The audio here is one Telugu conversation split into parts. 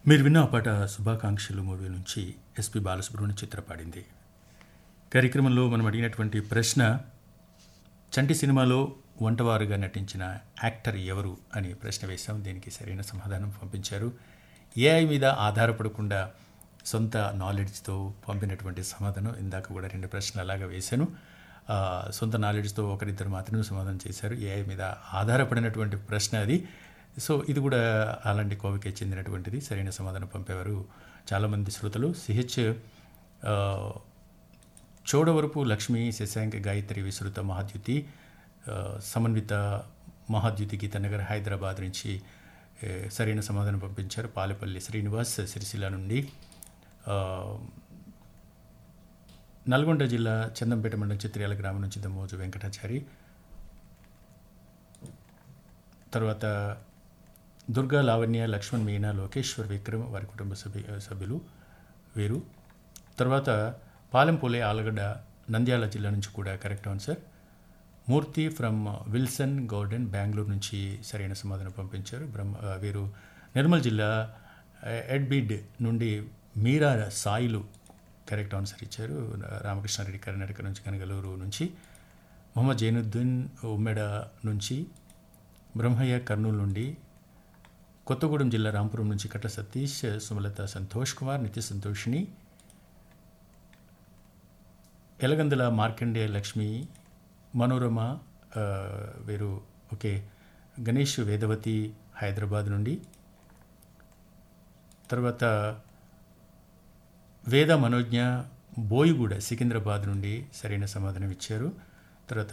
మీరు విన్న ఆ పాట శుభాకాంక్షలు మూవీ నుంచి ఎస్పి బాలసుబ్రహ్మణ్యం చిత్ర పాడింది కార్యక్రమంలో మనం అడిగినటువంటి ప్రశ్న చంటి సినిమాలో వంటవారుగా నటించిన యాక్టర్ ఎవరు అని ప్రశ్న వేశాం దీనికి సరైన సమాధానం పంపించారు ఏఐ మీద ఆధారపడకుండా సొంత నాలెడ్జ్తో పంపినటువంటి సమాధానం ఇందాక కూడా రెండు ప్రశ్నలు అలాగా వేశాను ఆ, సొంత నాలెడ్జ్తో ఒకరిద్దరు మాత్రమే సమాధానం చేశారు ఏఐ మీద ఆధారపడినటువంటి ప్రశ్న అది సో ఇది కూడా అలాంటి కోవికే చెందినటువంటిది సరైన సమాధానం పంపేవారు చాలామంది శ్రోతలు సిహెచ్ ఆ, చోడవరపు లక్ష్మి శశాంక్ గాయత్రి విస్తృత మహాద్యుతి ఆ, సమన్విత మహాద్యుతి గీతానగర్ హైదరాబాద్ నుంచి ఏ, సరైన సమాధానం పంపించారు పాలపల్లి శ్రీనివాస్ సిరిసిల్ల నుండి ఆ, నల్గొండ జిల్లా చందంపేట మండలం చిత్రియాల గ్రామం నుంచి దమోజు వెంకటాచారి తర్వాత దుర్గా లావణ్య లక్ష్మణ్ మీనా లోకేశ్వర్ విక్రమ్ వారి కుటుంబ సభ్యు సభ్యులు వీరు తర్వాత పాలెంపోలే ఆలగడ్డ నంద్యాల జిల్లా నుంచి కూడా correct answer Murthy from Wilson Garden Bengaluru నుంచి సరైన సమాధానం పంపించారు బ్రహ్మ ఆ, వీరు నిర్మల్ జిల్లా ఆ, ఎడ్బిడ్ నుండి మీరా సాయిలు కరెక్ట్ ఆన్సర్ ఇచ్చారు రామకృష్ణారెడ్డి కర్ణాటక నుంచి కనగలూరు నుంచి మొహమ్మద్ జైనుద్దీన్ ఉమ్మెడ నుంచి బ్రహ్మయ్య కర్నూలు నుండి కొత్తగూడెం జిల్లా రాంపురం నుంచి కట్ల సతీష్ సుమలత సంతోష్ కుమార్ నిత్య సంతోషిని ఎలగందుల మార్కండే లక్ష్మి మనోరమ ఆ, వీరు ఓకే గణేష్ వేదవతి హైదరాబాద్ నుండి తర్వాత వేద మనోజ్ఞ బోయిగూడ సికింద్రాబాద్ నుండి సరైన సమాధానం ఇచ్చారు తర్వాత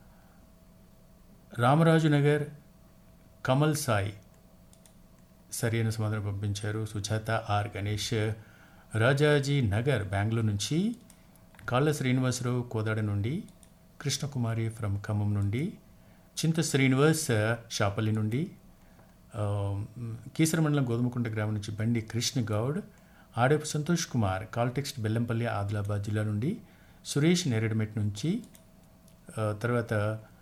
రామరాజు నగర్ కమల్ సాయి సరైన సమాధానం పంపించారు సుజాత ఆర్ గణేష్ రాజాజీ నగర్ బెంగళూరు నుంచి కాళ్ళ శ్రీనివాసరావు కోదాడ నుండి కృష్ణకుమారి ఫ్రమ్ ఖమ్మం నుండి చింత శ్రీనివాస్ షాపల్లి నుండి ఆ, కీసర మండలం గోధుమకుంట గ్రామం నుంచి బండి కృష్ణ గౌడ్ ఆడేపు సంతోష్ కుమార్ కాల్టెక్స్ట్ బెల్లంపల్లి ఆదిలాబాద్ జిల్లా నుండి సురేష్ నేరేడుమెట్ నుంచి ఆ, తర్వాత